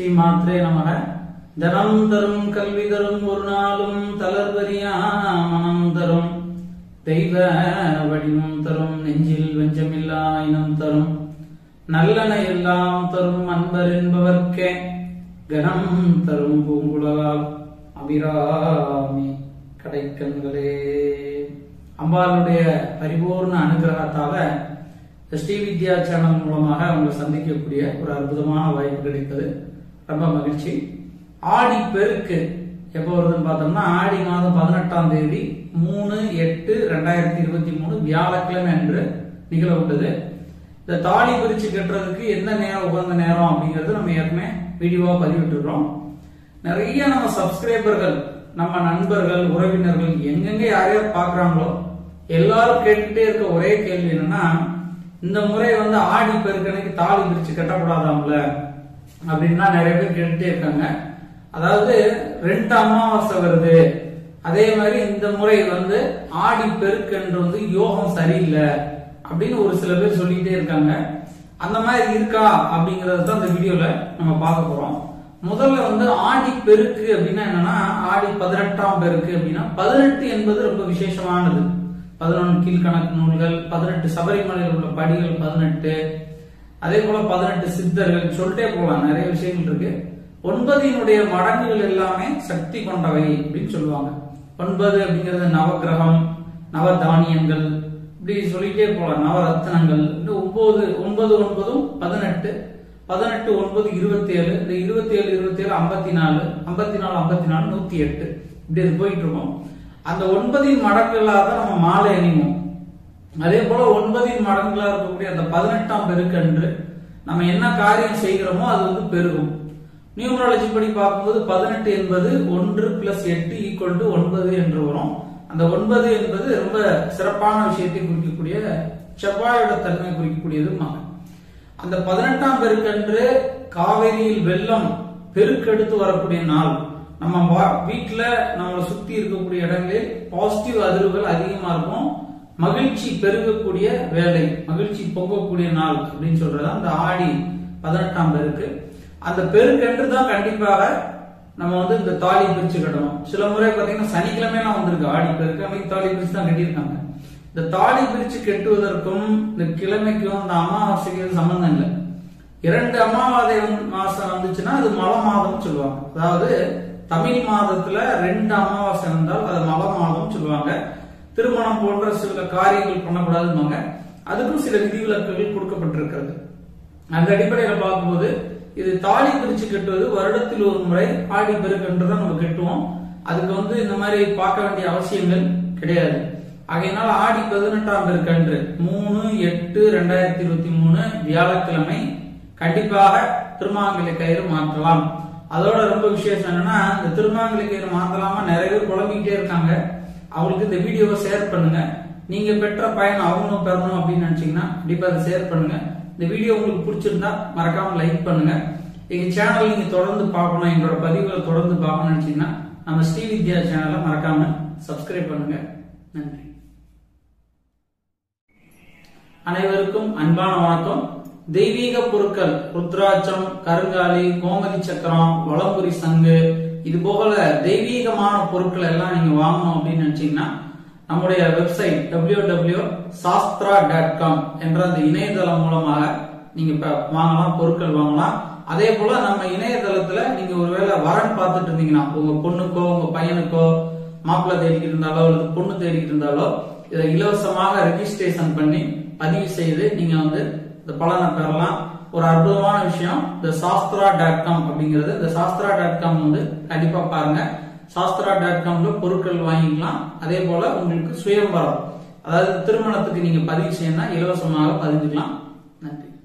மாத்திரே நமக தனம் தரும் கல்வி தரும் ஒரு நாளும் தளர்வரியா மனம் தரும் தெய்வ வடிவம் தரும் நெஞ்சில் வெஞ்சமில்லா இனம் தரும் நல்லன எல்லாம் தரும் அன்பர் என்பவர்க்கே கணம் தரும் பூங்குழலால் அபிராமி கடைக்கண்களே அம்பாளுடைய பரிபூர்ண அனுகிரகத்தால ஸ்ரீ வித்யா சேனல் மூலமாக அவங்களை சந்திக்கக்கூடிய ஒரு அற்புதமான வாய்ப்பு கிடைத்தது ரொம்ப மகிழ்ச்சி ஆடி பெருக்கு எப்போ வருதுன்னு பார்த்தோம்னா ஆடி மாதம் பதினெட்டாம் தேதி மூணு எட்டு ரெண்டாயிரத்தி இருபத்தி மூணு வியாழக்கிழமை அன்று நிகழ உள்ளது இந்த தாலி பிரிச்சு கட்டுறதுக்கு எந்த நேரம் உகந்த நேரம் அப்படிங்கிறது நம்ம ஏற்கனவே வீடியோவா பதிவிட்டுருக்கோம் நிறைய நம்ம சப்ஸ்கிரைபர்கள் நம்ம நண்பர்கள் உறவினர்கள் எங்கெங்க யாரையாவது பாக்குறாங்களோ எல்லாரும் கேட்டுட்டே இருக்க ஒரே கேள்வி என்னன்னா இந்த முறை வந்து ஆடி பெருக்கணைக்கு தாலி பிரிச்சு கட்டக்கூடாதாம்ல அப்படின்னா நிறைய பேர் கேட்டுட்டே இருக்காங்க அதாவது ரெண்டு அமாவாசை வருது அதே மாதிரி இந்த முறை வந்து ஆடி பெருக்கன்று வந்து யோகம் சரியில்லை அப்படின்னு ஒரு சில பேர் சொல்லிட்டே இருக்காங்க அந்த மாதிரி இருக்கா அப்படிங்கறத தான் இந்த வீடியோல நம்ம பார்க்க போறோம் முதல்ல வந்து ஆடி பெருக்கு அப்படின்னா என்னன்னா ஆடி பதினெட்டாம் பெருக்கு அப்படின்னா பதினெட்டு என்பது ரொம்ப விசேஷமானது பதினொன்று கீழ்கணக்கு நூல்கள் பதினெட்டு சபரிமலையில் உள்ள படிகள் பதினெட்டு அதே போல பதினெட்டு சித்தர்கள் சொல்லிட்டே போகலாம் நிறைய விஷயங்கள் இருக்கு ஒன்பதினுடைய மடங்குகள் எல்லாமே சக்தி கொண்டவை அப்படின்னு சொல்லுவாங்க ஒன்பது அப்படிங்கிறது நவகிரகம் நவதானியங்கள் இப்படி சொல்லிட்டே போகலாம் நவரத்னங்கள் இந்த ஒன்பது ஒன்பது ஒன்பதும் பதினெட்டு பதினெட்டு ஒன்பது இருபத்தி ஏழு இந்த இருபத்தி ஏழு இருபத்தி ஏழு ஐம்பத்தி நாலு ஐம்பத்தி நாலு ஐம்பத்தி நாலு நூத்தி எட்டு இப்படி இது போயிட்டு இருக்கோம் அந்த ஒன்பதின் மடங்குகளாக தான் நம்ம மாலை அணிவோம் அதே போல ஒன்பதின் மடங்குகளா இருக்கக்கூடிய அந்த பதினெட்டாம் பெருக்கன்று நம்ம என்ன காரியம் செய்கிறோமோ அது வந்து பெருகும் நியூமராலஜி படி பார்க்கும்போது பதினெட்டு என்பது ஒன்று பிளஸ் எட்டு ஈக்குவல் டு ஒன்பது என்று வரும் அந்த ஒன்பது என்பது ரொம்ப சிறப்பான விஷயத்தை குறிக்கக்கூடிய செவ்வாயோட தன்மை குறிக்கக்கூடியது அந்த பதினெட்டாம் பெருக்கன்று காவேரியில் வெள்ளம் பெருக்கெடுத்து வரக்கூடிய நாள் நம்ம வா- வீட்டுல நம்மளை சுத்தி இருக்கக்கூடிய இடங்களில் பாசிட்டிவ் அதிர்வுகள் அதிகமா இருக்கும் மகிழ்ச்சி பெருகக்கூடிய வேலை மகிழ்ச்சி பொங்கக்கூடிய நாள் அப்படின்னு சொல்றது அந்த ஆடி பதினெட்டாம் பெருக்கு அந்த பெருக்கென்று தான் கண்டிப்பாக நம்ம வந்து இந்த தாலி பிரிச்சு கட்டணும் சில முறை பாத்தீங்கன்னா சனிக்கிழமையெல்லாம் வந்திருக்கு ஆடி பெருக்கு அன்னைக்கு தாலி பிரிச்சு தான் கட்டியிருக்காங்க இந்த தாலி பிரிச்சு கட்டுவதற்கும் இந்த கிழமைக்கும் இந்த அமாவாசைக்கும் சம்பந்தம் இல்லை இரண்டு அமாவாசை வந்து- மாசம் வந்துச்சுன்னா அது மல மாதம் சொல்லுவாங்க அதாவது தமிழ் மாதத்துல ரெண்டு அமாவாசை வந்தால் அது மல மாதம் சொல்லுவாங்க திருமணம் போன்ற சில காரியங்கள் பண்ணக்கூடாதுன்னு அதுக்கும் சில விதிவிலக்குகள் கொடுக்கப்பட்டிருக்கிறது அந்த அடிப்படையில பார்க்கும்போது இது தாலி பிரிச்சு கட்டுவது வருடத்தில் ஒரு முறை ஆடி பெருக்கன்றதான் நம்ம கட்டுவோம் அதுக்கு வந்து இந்த மாதிரி பார்க்க வேண்டிய அவசியங்கள் கிடையாது ஆகையினால ஆடி பதினெட்டாம் பெருக்கன்று மூணு எட்டு ரெண்டாயிரத்தி இருபத்தி மூணு வியாழக்கிழமை கண்டிப்பாக திருமாங்கலை கயிறு மாற்றலாம் அதோட ரொம்ப விசேஷம் என்னன்னா இந்த திருமாங்கலை கயிறு மாத்தலாமா நிறைய பேர் குழம்பிக்கிட்டே இருக்காங்க அவங்களுக்கு இந்த வீடியோவை ஷேர் பண்ணுங்க நீங்க பெற்ற பயன் அவங்களும் பெறணும் அப்படின்னு நினைச்சீங்கன்னா கண்டிப்பா அதை ஷேர் பண்ணுங்க இந்த வீடியோ உங்களுக்கு பிடிச்சிருந்தா மறக்காம லைக் பண்ணுங்க எங்க சேனல் நீங்க தொடர்ந்து பார்க்கணும் எங்களோட பதிவுகளை தொடர்ந்து பார்க்கணும்னு நினைச்சீங்கன்னா நம்ம ஸ்ரீ வித்யா சேனலை மறக்காம சப்ஸ்கிரைப் பண்ணுங்க நன்றி அனைவருக்கும் அன்பான வணக்கம் தெய்வீக பொருட்கள் ருத்ராட்சம் கருங்காலி கோமதி சக்கரம் வளம்புரி சங்கு இது போல தெய்வீகமான பொருட்கள் எல்லாம் நீங்க வாங்கணும் அப்படின்னு நினைச்சீங்கன்னா நம்முடைய website W W Sastra dot com என்ற அந்த இணையதளம் மூலமாக நீங்க இப்ப வாங்கலாம் பொருட்கள் வாங்கலாம் அதே போல நம்ம இணையதளத்துல நீங்க ஒருவேளை வரன் பார்த்துட்டு இருந்தீங்கன்னா உங்க பொண்ணுக்கோ உங்க பையனுக்கோ மாப்பிள்ளை தேடிக்கிட்டு இருந்தாலோ அல்லது பொண்ணு தேடிக்கிட்டு இருந்தாலோ இதை இலவசமாக ரெஜிஸ்ட்ரேஷன் பண்ணி பதிவு செய்து நீங்க வந்து இந்த பலனை பெறலாம் ஒரு அற்புதமான விஷயம் இந்த சாஸ்திரா டாட் காம் அப்படிங்கிறது இந்த சாஸ்திரா டாட் காம் வந்து கண்டிப்பா பாருங்க சாஸ்திரா டாட் காம்ல பொருட்கள் வாங்கிக்கலாம் அதே போல உங்களுக்கு சுயம்பரம் அதாவது திருமணத்துக்கு நீங்க பதிவு செய்யணும்னா இலவசமாக பதிஞ்சுக்கலாம் நன்றி